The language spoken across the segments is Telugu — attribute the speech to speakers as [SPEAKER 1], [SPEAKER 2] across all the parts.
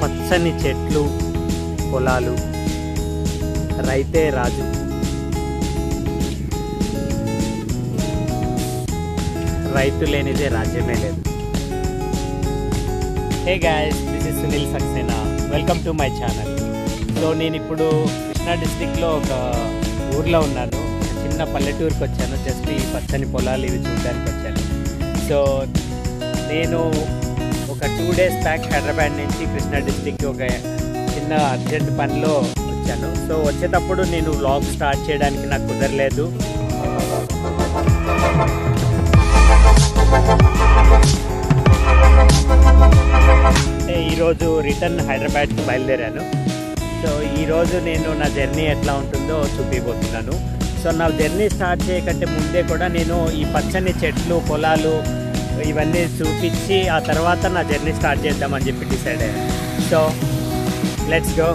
[SPEAKER 1] పచ్చని చెట్లు పొలాలు రైతే రాజు రైతు లేనిదే రాజ్యమే లేదు hey guys this is Sunil Saxena welcome to my channel so నేను ఇప్పుడు కృష్ణా డిస్టిక్లో ఒక ఊర్లో ఉన్నాను ఒక చిన్న పల్లెటూరుకి వచ్చాను జస్ట్ ఈ పచ్చని పొలాలు ఇవి చూడడానికి వచ్చాను సో నేను ఒక టూ డేస్ బ్యాక్ హైదరాబాద్ నుంచి కృష్ణా డిస్టిక్ ఒక చిన్న అర్జెంట్ పనిలో వచ్చాను సో వచ్చేటప్పుడు నేను వ్లాగ్ స్టార్ట్ చేయడానికి నాకు కుదరలేదు అంటే ఈరోజు రిటర్న్ హైదరాబాద్కి బయలుదేరాను సో ఈరోజు నేను నా జర్నీ ఎట్లా ఉంటుందో చూపిపోతున్నాను సో నా జర్నీ స్టార్ట్ చేయకంటే ముందే కూడా నేను ఈ పచ్చని చెట్లు పొలాలు ఇవన్నీ చూపించి ఆ తర్వాత నా జర్నీ స్టార్ట్ చేద్దామని చెప్పి డిసైడ్ అయ్యాను సో లెట్స్ గో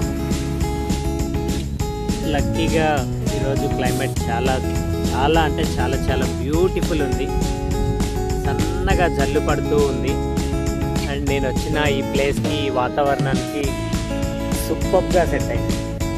[SPEAKER 1] లక్కీగా ఈరోజు క్లైమేట్ చాలా చాలా అంటే చాలా చాలా బ్యూటిఫుల్ ఉంది సన్నగా జల్లు పడుతూ ఉంది అండ్ నేను వచ్చిన ఈ ప్లేస్కి ఈ వాతావరణానికి సూపర్గా సెట్ అయింది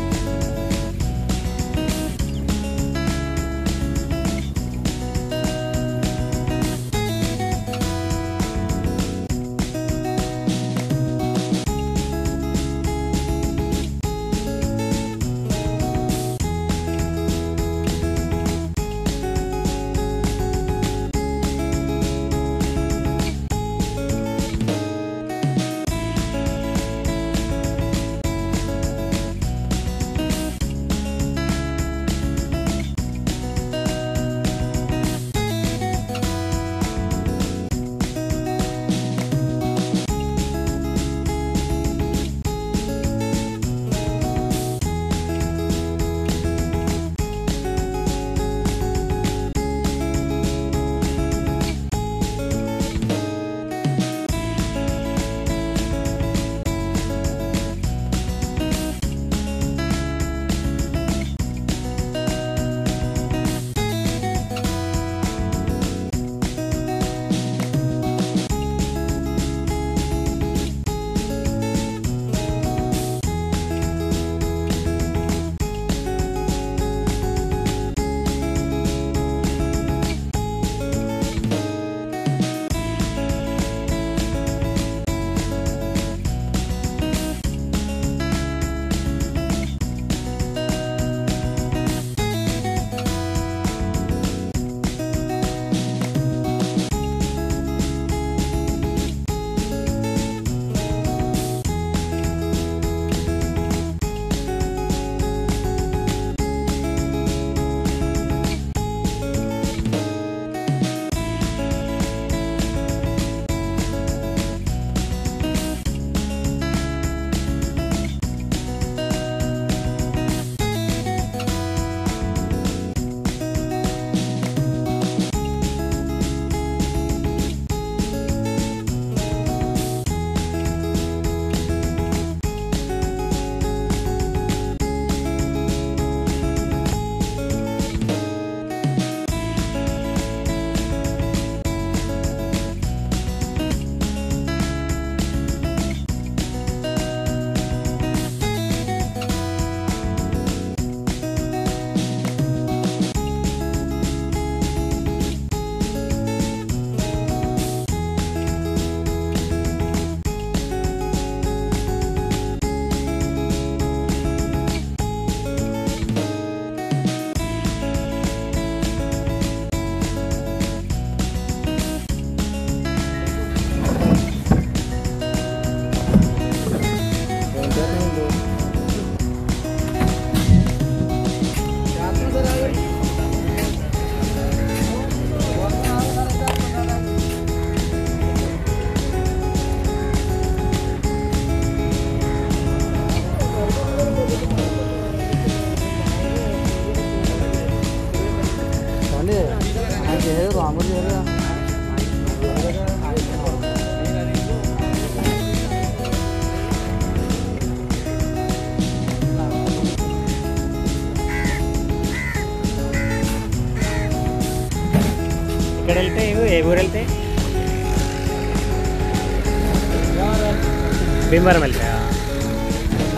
[SPEAKER 1] ఇక్కడ వెళ్తే ఇవి ఏ ఊరు వెళ్తే భీమవరం వెళ్తాయా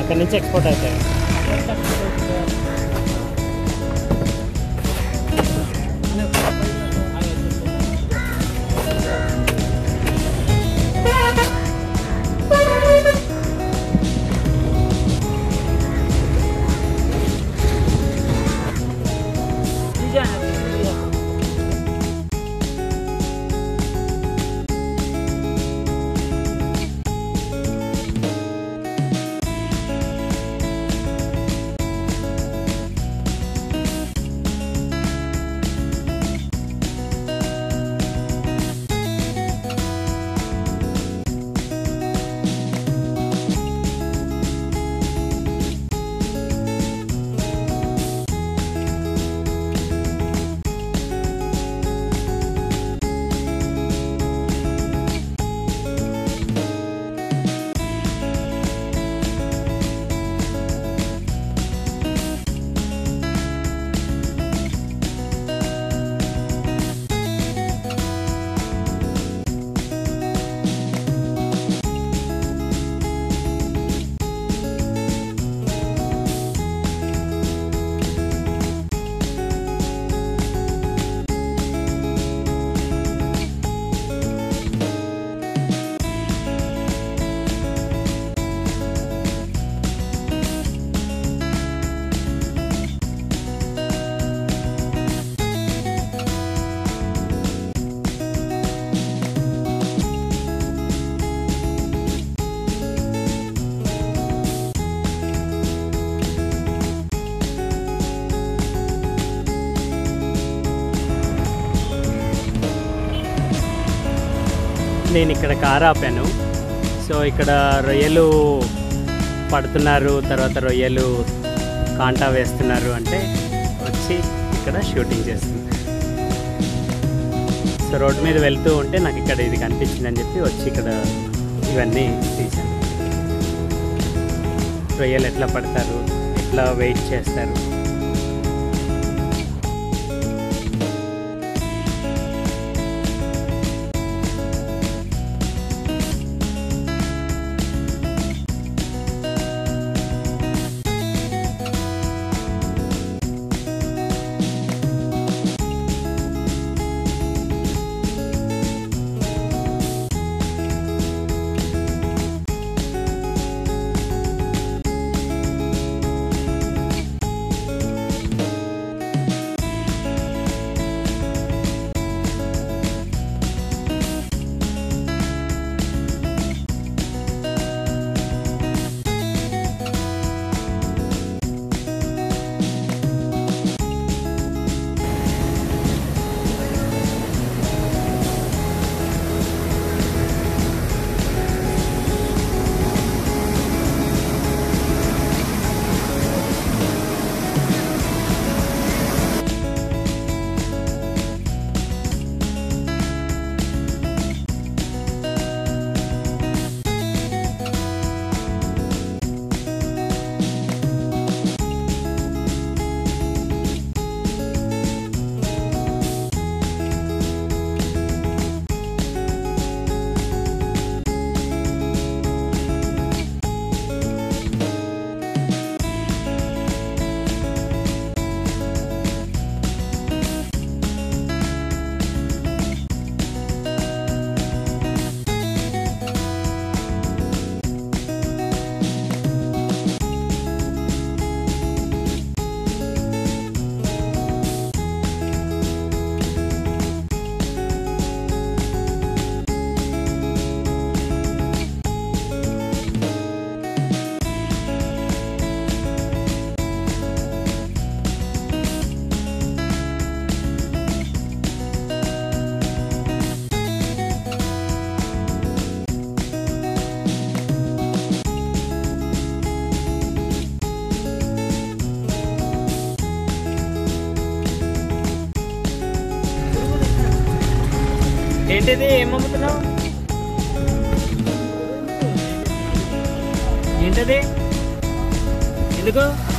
[SPEAKER 1] అక్కడ నుంచి ఎక్స్పోర్ట్ అవుతాయి నేను ఇక్కడ కారు ఆపాను సో ఇక్కడ రొయ్యలు పడుతున్నారు తర్వాత రొయ్యలు కాంటా వేస్తున్నారు అంటే వచ్చి ఇక్కడ షూటింగ్ చేస్తుంది సో రోడ్ మీద వెళ్తూ ఉంటే నాకు ఇక్కడ ఇది కనిపించిందని చెప్పి వచ్చి ఇక్కడ ఇవన్నీ తీశాను రొయ్యలు ఎట్లా పడతారు ఎట్లా వెయిట్ చేస్తారు ఏంటిది ఏం అమ్ముతున్నావు ఏంటది ఎందుకు